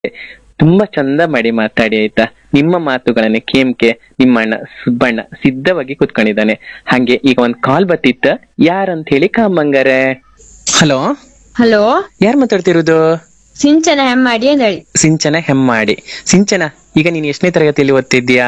ತುಂಬಾ ಚಂದ ಮಾಡಿ ಮಾತಾಡಿ ಆಯ್ತಾ ನಿಮ್ಮ ಮಾತುಗಳನ್ನ ಕೇಮ್ಕೆ ನಿಮ್ಮ ಅಣ್ಣ ಸುಬ್ಬಣ್ಣ ಸಿದ್ಧವಾಗಿ ಕುತ್ಕೊಂಡಿದ್ದಾನೆ ಹಂಗೆ ಈಗ ಒಂದ್ ಕಾಲ್ ಬತ್ತಿತ್ತ ಯಾರಂತ ಹೇಳಿ ಕಾಮಂಗಾರೆ ಹಲೋ ಹಲೋ ಯಾರ್ ಮಾತಾಡ್ತಿರೋದು ಸಿಂಚನ ಹೆಮ್ಮಾಡಿ ಅಂತ ಹೇಳಿ ಸಿಂಚನ ಹೆಮ್ಮಾಡಿ ಸಿಂಚನ ಈಗ ನೀನ್ ಎಷ್ಟನೇ ತರಗತಿಯಲ್ಲಿ ಓದ್ತಿದ್ಯಾ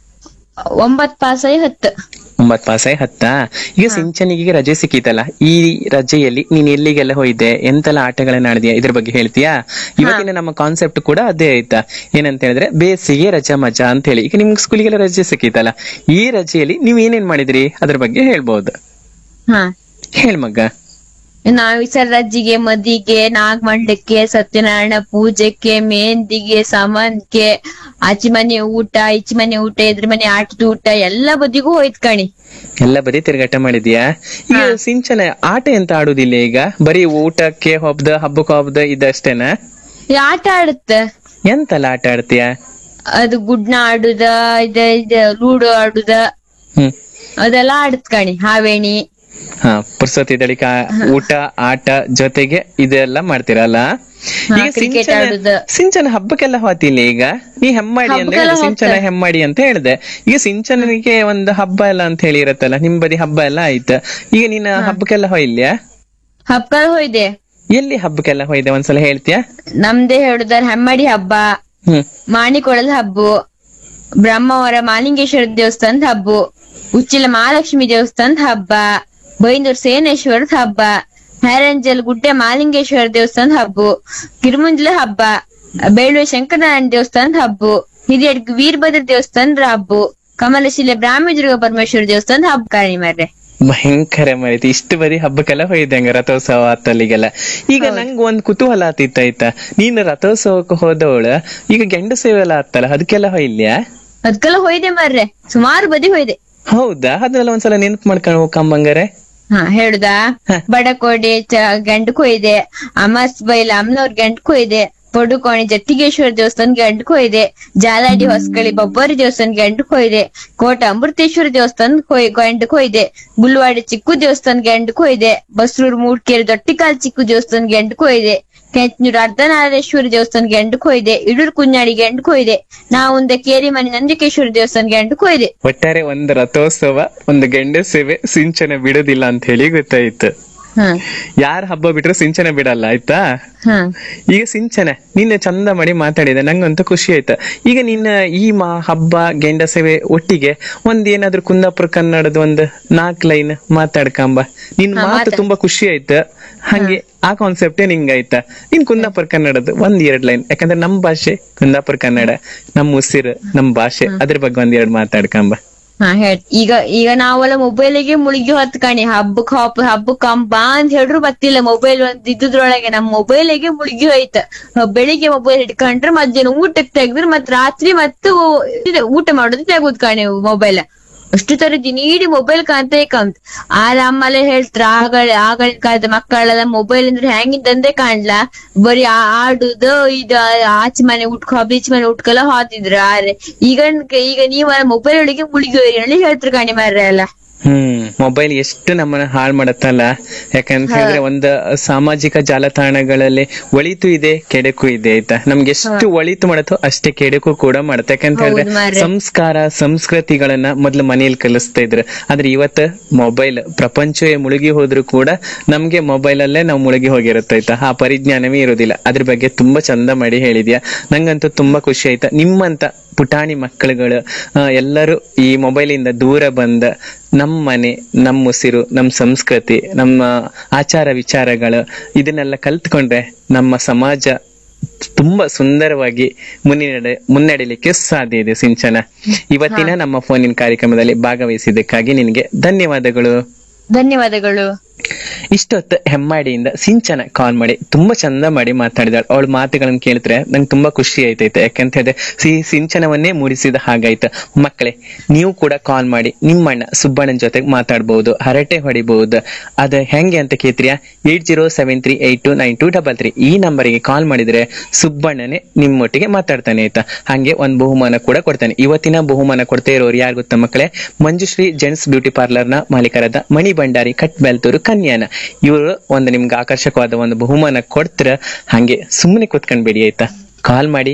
ಒಂಬತ್ ಪಾಸ್ ಆಗಿ ಹತ್ತು ಒಂಬತ್ ಪಾಸ್ ಆಗಿ ಹತ್ತಾ ಈಗ ಸಿಂಚನಿಗೆ ರಜೆ ಸಿಕ್ಕಿತಲ್ಲ ಈ ರಜೆಯಲ್ಲಿ ನೀನ್ ಎಲ್ಲಿಗೆಲ್ಲ ಹೋಯ್ದೆ ಎಂತೆಲ್ಲ ಆಟಗಳನ್ನ ಆಡಿದ್ಯಾ ಇದ್ರ ಬಗ್ಗೆ ಹೇಳ್ತೀಯಾ ಇವತ್ತಿನ ನಮ್ಮ ಕಾನ್ಸೆಪ್ಟ್ ಕೂಡ ಅದೇ ಆಯ್ತಾ ಏನಂತ ಹೇಳಿದ್ರೆ ಬೇಸಿಗೆ ರಜಾ ಮಜಾ ಅಂತ ಹೇಳಿ ಈಗ ನಿಮ್ಗೆ ಸ್ಕೂಲಿಗೆಲ್ಲ ರಜೆ ಸಿಕ್ಕಿತಲ್ಲ ಈ ರಜೆಯಲ್ಲಿ ನೀವ್ ಏನೇನ್ ಮಾಡಿದ್ರಿ ಅದ್ರ ಬಗ್ಗೆ ಹೇಳ್ಬಹುದು ಹಾ ಹೇಳ್ ಮಗ್ಗ ನಾವ್ ಈ ಸಲ ರಜ್ಜಿಗೆ ಮದಿಗೆ ನಾಗಮಂಡಕ್ಕೆ ಸತ್ಯನಾರಾಯಣ ಪೂಜೆಗೆ ಮೆಹಂದಿಗೆ ಸಮನ್ಗೆ ಆಚಿ ಮನೆ ಊಟ ಈಚಿ ಮನೆ ಊಟ ಎದ್ರ ಮನೆ ಆಟದ ಊಟ ಎಲ್ಲ ಬದಿಗೂ ಹೋಯ್ತ್ ಕಣಿ ಎಲ್ಲ ಬರೀ ತಿರುಗಾಟ ಮಾಡಿದ್ಯಾ ಈಗ ಸಿಂಚನ ಆಟ ಎಂತ ಆಡುದಿಲ್ಲ ಈಗ ಬರೀ ಊಟಕ್ಕೆ ಹಬ್ಬದ ಹಬ್ಬಕ್ಕೆ ಹಬ್ಬದ ಇದಷ್ಟೇನಾ ಈ ಆಟ ಆಡುತ್ತ ಎಂತೆಲ್ಲ ಆಟ ಆಡ್ತೀಯಾ ಅದು ಗುಡ್ನ ಆಡುದ ಇದ ಇದ ಲೂಡೋ ಆಡುದ ಹ್ಮ್ ಅದೆಲ್ಲ ಆಡುತ್ ಕಣಿ ಹಾವೇಣಿ ಹಾ ಪುರ್ಸೊತ್ತಿ ದಳಿಕ ಊಟ ಆಟ ಜೊತೆಗೆ ಇದೆಲ್ಲ ಮಾಡ್ತೀರಲ್ಲ ಹಾ, ಈಗ cricket ಸಿಂಚನ ಆಡುದು. ಸಿಂಚನ ಹಬ್ಬಕ್ಕೆಲ್ಲ ಹೋತಿಲ್ಲ ಈಗ ನೀ ಹೆಮ್ಮಾಡಿ ಅಂತ ಹಬ್ಬಕ್ಕೆಲ್ಲ ಹೇಳಿದೆ ಸಿಂಚನ ಹೋಗ್ತಾರೆ. ಹೆಮ್ಮಾಡಿ ಅಂತ ಹೇಳ್ದೆ ಈಗ ಸಿಂಚನನಿಗೆ ಒಂದು ಹಬ್ಬ ಎಲ್ಲ ಅಂತ ಹೇಳಿ ಇರತ್ತಲ್ಲ ನಿಮ್ ಬದಿ ಹಬ್ಬ ಎಲ್ಲ ಆಯ್ತು ಈಗ ನೀನ್ ಹಬ್ಬಕ್ಕೆಲ್ಲ ಹೋಯ್ಲ್ಯಾ ಹಬ್ಬಗಳು ಹೋಯ್ದೆ ಎಲ್ಲಿ ಹಬ್ಬಕ್ಕೆಲ್ಲ ಹೋಯ್ದೆ ಒಂದ್ಸಲ ಹೇಳ್ತೀಯಾ ನಮ್ದೇ ಹೇಳುದಾರ ಹೆಮ್ಮಡಿ ಹಬ್ಬ ಹ್ಮ್ ಮಾಣಿಕೊಳದ ಹಬ್ಬ ಬ್ರಹ್ಮವರ ಮಾಲಿಂಗೇಶ್ವರ ದೇವಸ್ಥಾನದ ಹಬ್ಬ ಉಚ್ಚಿಲ ಮಹಾಲಕ್ಷ್ಮಿ ದೇವಸ್ಥಾನದ ಹಬ್ಬ ಬೈಂದೂರ್ ಸೇನೇಶ್ವರದ ಹಬ್ಬ ಹ್ಯಾರಂಜಲ್ ಗುಡ್ಡೆ ಮಾಲಿಂಗೇಶ್ವರ ದೇವಸ್ಥಾನದ ಹಬ್ಬ ಕಿರುಮುಂಜಲ ಹಬ್ಬ ಬೇಳುವೆ ಶಂಕರನಾರಾಯಣ ದೇವಸ್ಥಾನದ ಹಬ್ಬ ಹಿರಿಯಡ್ಗ ವೀರಭದ್ರ ದೇವಸ್ಥಾನದ ಹಬ್ಬ ಕಮಲಶಿಲೆ ಬ್ರಾಹ್ಮದುರ್ಗ ಪರಮೇಶ್ವರ ದೇವಸ್ಥಾನದ ಹಬ್ಬ ಕಾಣಿ ಮಾರ್ರೆ ಭಯಂಕರ ಮರಿತಿ ಇಷ್ಟು ಬರೀ ಹಬ್ಬಕ್ಕೆಲ್ಲ ಹೋಯ್ದೆ ಹಂಗ ರಥೋತ್ಸವ ಅತ್ತಲ್ಲಿಗೆಲ್ಲ ಈಗ ನಂಗ್ ಒಂದ್ ಕುತೂಹಲ ಆತಿತ್ತ ಆಯ್ತಾ ನೀನು ರಥೋತ್ಸವಕ್ಕೆ ಹೋದವಳ ಈಗ ಗಂಡು ಸೇವೆ ಎಲ್ಲ ಆತ್ತಲ್ಲ ಅದಕ್ಕೆಲ್ಲ ಹೋಯ್ಲ್ಯಾ ಅದ್ಕೆಲ್ಲ ಹೋಯ್ದೆ ಮಾರ್ರೆ ಸುಮಾರು ಬದಿ ಹೋಯ್ದೆ ಹೌದಾ ಅದನ್ನೆಲ್ಲ ಒಂದ್ಸಲ ನೆನಪು ಮಾಡ್ಕೊಂಡು ಹೋಗಂಬಂಗಾರೆ ಹಾ ಹೇಳುದಾ ಹ. ಬಡಕೋಡಿ ಚ- ಗಂಡಕ್ಕೂ ಇದೆ ಅಮಸ್ ಬೈಲ ಅಮ್ಮನವ್ರ ಗಂಡಕ್ಕೂ ಇದೆ ಪಡುಕೋಣಿ ಜಟ್ಟಿಗೇಶ್ವರ ದೇವಸ್ಥಾನ ಗಂಡಕ್ಕೂ ಇದೆ ಜಾಲಾಡಿ ಹೊಸಕಳಿ ಬೊಬ್ಬರಿ ದೇವಸ್ಥಾನ ಗಂಡಕ್ಕೂ ಇದೆ ಕೋಟ ಅಮೃತೇಶ್ವರ ದೇವಸ್ಥಾನ ಗಂಡಕ್ಕೂ ಇದೆ ಗುಲ್ವಾಡಿ ಚಿಕ್ಕು ದೇವಸ್ಥಾನ ಗಂಡಕ್ಕೂ ಇದೆ ಬಸ್ರೂರ್ ಮೂಡ್ಕೇರಿ ದೊಟ್ಟಿಕಾಲ್ ಚಿಕ್ಕು ದೇವಸ್ಥಾನ ಗಂಡಕ್ಕೂ ಇದೆ ಕೆಂಚನೂರು ಅರ್ಧನಾರೇಶ್ವರಿ ದೇವಸ್ಥಾನ ಗಂಡಕ್ಕೂ ಇದೆ ಇಡೂರ್ ಕುഞ്ഞാಡಿ ಗಂಡಕ್ಕೂ ಇದೆ ನಾವುಂದೆ ಕೇರಿ ಮನೆ ನಂದಿಕೇಶ್ವರ ದೇವಸ್ಥಾನ ಗಂಡಕ್ಕೂ ಇದೆ ಒಟ್ಟಾರೆ ಒಂದು ರಥೋತ್ಸವ ಒಂದು ಗಂಡ ಸೇವೆ ಸಿಂಚನ ಬಿಡುದಿಲ್ಲ ಅಂತ ಹೇಳಿ ಗೊತ್ತಾಯ್ತು ಹ ಯಾರ ಹಬ್ಬ ಬಿಟ್ರೆ ಸಿಂಚನ ಬಿಡಲ್ಲ ಆಯ್ತಾ ಹ ಈಗ ಸಿಂಚನ ನಿನ್ನೆ ಚಂದ ಮಾಡಿ ಮಾತಾಡಿದೆ ನಂಗಂತೂ ಖುಷಿ ಆಯ್ತು ಈಗ ನಿನ್ನ ಈ ಮಾ ಹಬ್ಬ ಗೆಂಡ ಸೇವೆ ಒಟ್ಟಿಗೆ ಒಂದ್ ಏನಾದ್ರೂ ಕುಂದಾಪುರ ಕನ್ನಡದ ಒಂದು ನಾಲ್ಕ್ ಲೈನ್ ಮಾತಾಡ್ಕಂಬ ನಿನ್ ಮಾತು ತುಂಬಾ ಖುಷಿ ಆಯ್ತು ಹಂಗೆ ಆ ಕಾನ್ಸೆಪ್ಟೇ ನಿಂಗ್ ಆಯ್ತಾ ನಿನ್ ಕುಂದಾಪುರ ಕನ್ನಡದ ಒಂದ್ ಎರಡ್ ಲೈನ್ ಯಾಕಂದ್ರೆ ನಮ್ ಭಾಷೆ ಕುಂದಾಪುರ ಕನ್ನಡ ನಮ್ ಉಸಿರು ನಮ್ ಭಾಷೆ ಅದ್ರ ಬಗ್ಗೆ ಒಂದ್ ಎರಡ್ ಮಾತಾಡ್ಕಂಬ ಹಾ ಹೇಳ್ ಈಗ ಈಗ ನಾವೆಲ್ಲ ಮೊಬೈಲಿಗೆ ಮುಳುಗಿ ಹೊತ್ ಕಣಿ ಹಬ್ಬಕ್ ಹಬ್ಬ ಹಬ್ಬಕ್ ಬಾ ಅಂತ ಹೇಳ್ರು ಬತ್ತಿಲ್ಲ ಮೊಬೈಲ್ ಒಂದ್ ಇದ್ದಿದ್ರೊಳಗೆ ನಮ್ ಮೊಬೈಲಿಗೆ ಮುಳುಗಿ ಹೋಯ್ತ ನಾವ್ ಬೆಳಿಗ್ಗೆ ಮೊಬೈಲ್ ಇಟ್ಕೊಂಡ್ರೆ ಮಧ್ಯಾಹ್ನ ಊಟಕ್ಕೆ ತೆಗ್ದ್ರೆ ಮತ್ ರಾತ್ರಿ ಮತ್ತು ಇದು ಊಟ ಮಾಡೋದು ತೆಗುದ್ ಕಣಿ ಮೊಬೈಲ್ ಅಷ್ಟು ತರ ದಿನೀಡಿ ಮೊಬೈಲ್ ಕಾಂತ ಕಂತ್ ಆದ ಅಮ್ಮಲೆ ಹೇಳ್ತಾರ ಆಗಳ ಆಗಳಿನ ಕಾಲದ ಮಕ್ಕಳೆಲ್ಲ ಮೊಬೈಲ್ ಅಂದ್ರೆ ಹೆಂಗಿದ್ದಂದೆ ಕಾಣ್ಲಾ ಬರೀ ಆ- ಆಡುದು ಇದು ಆಚೆ ಮನೆ ಉಟ್ಕೊ ಬೀಚ್ ಮನೆ ಉಟ್ಕೊಲ್ಲ ಹೋತಿದ್ರ ಆದ್ರೆ ಈಗ ಈಗ ನೀವ ಮೊಬೈಲ್ ಒಳಗೆ ಮುಳುಗಿ ಹೋಯ್ರಿ ಹೇಳಿ ಹೇಳ್ತಾರ ಕಾಣಿ ಮಾರ್ರೆ ಎಲ್ಲ ಹ್ಮ್ ಮೊಬೈಲ್ ಎಷ್ಟು ನಮ್ಮನ್ನ ಹಾಳ್ ಮಾಡತ್ತಲ್ಲ ಯಾಕಂತ ಹೇಳಿದ್ರೆ ಒಂದು ಸಾಮಾಜಿಕ ಜಾಲತಾಣಗಳಲ್ಲಿ ಒಳಿತು ಇದೆ ಕೆಡಕು ಇದೆ ಆಯ್ತಾ ನಮ್ಗೆ ಎಷ್ಟು ಒಳಿತು ಮಾಡತ್ತೋ ಅಷ್ಟೇ ಕೆಡಕು ಕೂಡ ಮಾಡತ್ತೆ ಯಾಕಂತ ಹೇಳಿದ್ರೆ ಹೌದು ಮಾರ್ರೆ. ಸಂಸ್ಕಾರ ಸಂಸ್ಕೃತಿಗಳನ್ನ ಮೊದ್ಲು ಮನೆಯಲ್ಲಿ ಕಲಿಸ್ತಾ ಇದ್ರು ಆದ್ರೆ ಇವತ್ತು ಮೊಬೈಲ್ ಪ್ರಪಂಚವೇ ಮುಳುಗಿ ಹೋದ್ರು ಕೂಡ ನಮ್ಗೆ ಮೊಬೈಲ್ ಅಲ್ಲೇ ನಾವು ಮುಳುಗಿ ಹೋಗಿರುತ್ತೆ ಆಯ್ತಾ ಆ ಪರಿಜ್ಞಾನವೇ ಇರೋದಿಲ್ಲ ಅದ್ರ ಬಗ್ಗೆ ತುಂಬಾ ಚಂದ ಮಾಡಿ ಹೇಳಿದ್ಯಾ ನಂಗಂತೂ ತುಂಬಾ ಖುಷಿ ಆಯ್ತಾ ನಿಮ್ಮಂತ ಪುಟಾಣಿ ಮಕ್ಕಳುಗಳು ಆ, ಎಲ್ಲರೂ ಈ ಮೊಬೈಲ್ ಇಂದ ದೂರ ಬಂದ ನಮ್ಮ ಮನೆ ನಮ್ಮ ಉಸಿರು ನಮ್ಮ ಸಂಸ್ಕೃತಿ ನಮ್ಮ ಆಚಾರ ವಿಚಾರಗಳು ಇದನ್ನೆಲ್ಲ ಕಲ್ತ್ಕೊಂಡ್ರೆ ನಮ್ಮ ಸಮಾಜ ತುಂಬಾ ಸುಂದರವಾಗಿ ಮುನ್ನಡೆ ಮುನ್ನಡೆಯಲಿಕ್ಕೆ ಸಾಧ್ಯ ಇದೆ ಸಿಂಚನ ಇವತ್ತಿನ ನಮ್ಮ ಫೋನಿನ ಕಾರ್ಯಕ್ರಮದಲ್ಲಿ ಭಾಗವಹಿಸಿದ್ದಕ್ಕಾಗಿ ನಿನಗೆ ಧನ್ಯವಾದಗಳು ಧನ್ಯವಾದಗಳು ಇಷ್ಟೊತ್ತು ಹೆಮ್ಮಾಡಿಯಿಂದ ಸಿಂಚನ ಕಾಲ್ ಮಾಡಿ ತುಂಬಾ ಚಂದ ಮಾಡಿ ಮಾತಾಡಿದಾಳೆ ಅವಳ ಮಾತುಗಳನ್ನ ಕೇಳಿದ್ರೆ ನಂಗೆ ತುಂಬಾ ಖುಷಿ ಆಯ್ತೈತೆ ಯಾಕಂತ ಹೇಳಿದ್ರೆ ಸಿ ಸಿಂಚನವನ್ನೇ ಮೂಡಿಸಿದ ಹಾಗಾಯ್ತು ಮಕ್ಕಳೇ ನೀವು ಕೂಡ ಕಾಲ್ ಮಾಡಿ ನಿಮ್ಮಣ್ಣ ಸುಬ್ಬಣ್ಣನ ಜೊತೆಗೆ ಮಾತಾಡ್ಬಹುದು ಹರಟೆ ಹೊಡಿಬಹುದು ಅದ ಹೆಂಗೆ ಅಂತ ಕೇಳ್ತೀರಾ eight zero seven three eight two nine two double three ಈ ನಂಬರಿಗೆ ಕಾಲ್ ಮಾಡಿದ್ರೆ ಸುಬ್ಬಣ್ಣನೇ ನಿಮ್ಮೊಟ್ಟಿಗೆ ಮಾತಾಡ್ತಾನೆ ಆಯ್ತಾ ಹಾಗೆ ಒಂದ್ ಬಹುಮಾನ ಕೂಡ ಕೊಡ್ತಾನೆ ಇವತ್ತಿನ ಬಹುಮಾನ ಕೊಡ್ತಾ ಇರೋರು ಯಾರು ಗೊತ್ತಾ ಮಕ್ಕಳೇ ಮಂಜುಶ್ರೀ ಜೆಂಟ್ಸ್ ಬ್ಯೂಟಿ ಪಾರ್ಲರ್ ನ ಮಾಲೀಕರಾದ ಮಣಿ ಭಂಡಾರಿ ಕಟ್ ಬೆಲ್ತೂರು ಕನ್ಯಾನ ಇವರು ಒಂದು ನಿಮ್ಗೆ ಆಕರ್ಷಕವಾದ ಒಂದು ಬಹುಮಾನ ಕೊಡ್ತೀರ ಹಂಗೆ ಸುಮ್ಮನೆ ಕೂತ್ಕೊಂಡ್ಬೇಡಿ ಆಯ್ತಾ ಕಾಲ್ ಮಾಡಿ